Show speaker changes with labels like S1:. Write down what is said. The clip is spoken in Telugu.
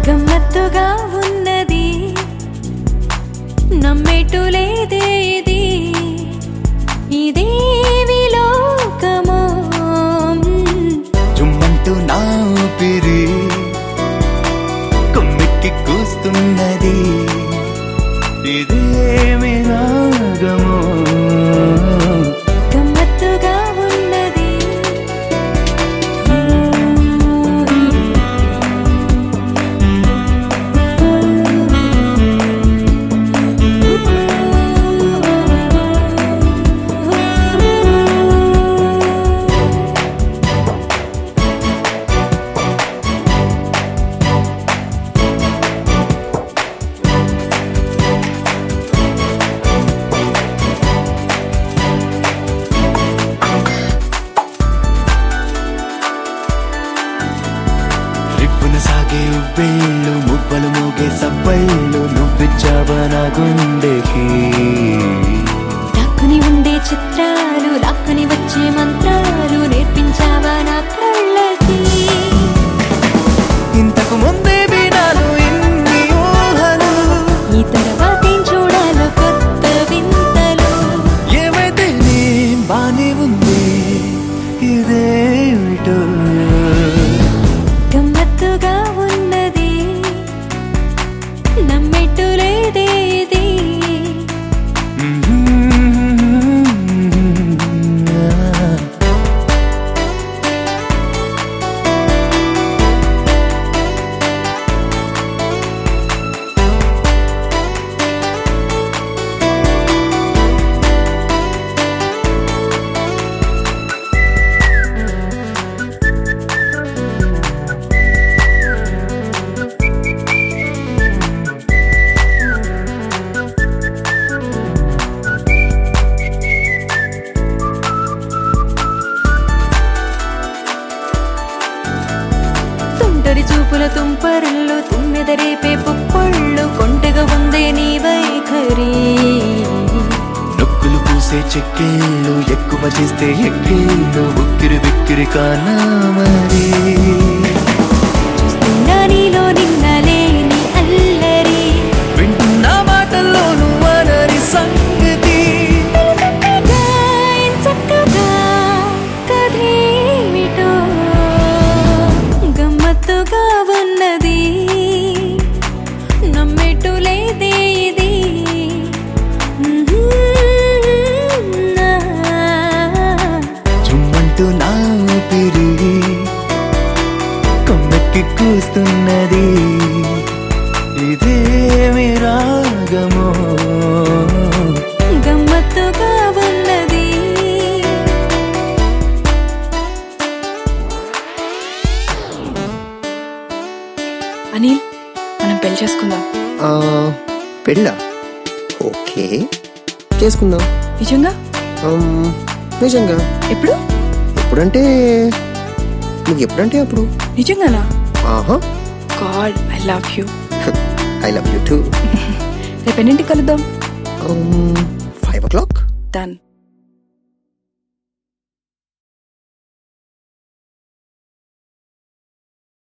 S1: గమ్మత్తుగా ఉన్నది నమ్మేటు లేదే ఇది ఇదేవి లోకమో
S2: జుమ్మంటూ నా ఊపిరి కొమ్మెక్కి కూస్తున్నది ఇదేమి రాగమో
S1: గమ్మత్తుగా ఉన్నది
S2: రిప్పున సాగే ఉవ్వేళ్ళు మువ్వలు మోగే సవ్వళ్ళు నువ్విచ్చావా నా గుండెకి
S1: లాక్కుని ఉండే చిత్రాలు లాక్కుని వచ్చే మంత్రాలు నేర్పించావా నా కళ్ళకి
S2: ఇంతకు ముందే వినాను ఇన్ని ఊహలు
S1: ఈ తర్వాతేం చూడాలో కొత్త వింతలు
S2: ఏమైతే నీ బానే ఉంది ఇదేమిటో
S1: గమ్మత్తుగా ఉన్నది నమ్మేట్టు లేదే ఇది తుంటరి చూపుల తుంపరుల్లో తుమ్మెద రేపే పుప్పళ్ళు కొంటగా ఉందే నీ వైఖరి
S2: నొక్కులు పూసే చెక్కేళ్ళు ఎక్కువ చేస్తే ఎక్కేళ్ళు ఉక్కిరి బిక్కిరి కానా మరి
S1: చూస్తున్నా నీలో నిన్న లేని అల్లరి
S2: వింటున్న మాటల్లో నువ్వనని సంగతి
S1: తెలిసెప్పగా ఎంచక్కగా కథేమిటో గమ్మత్తుగా ఉన్నది నమ్మేటు లేదే ఇది
S2: చుమ్మంటూ నా ఊపిరి కొమ్మెక్కి కూస్తున్నది ఇదేమి రాగమో
S1: గమ్మత్తుగా ఉన్నది
S3: అనిల్ మనం పెళ్లి చేసుకుందాం
S4: ఆ, పెళ్ళా ఓకే చేసుకుందాం
S3: నిజంగా
S4: ఆమ్, నిజంగా
S3: ఎప్పుడు
S4: ఎప్పుడంటే నీకు ఎప్పుడంటే అప్పుడు
S3: నిజంగానా
S4: ఆహా
S3: God I love you
S4: I love you too
S3: రేపు ఎన్నింటికి కలుద్దాం
S4: ఫైవ్ ఓ క్లాక్
S3: డన్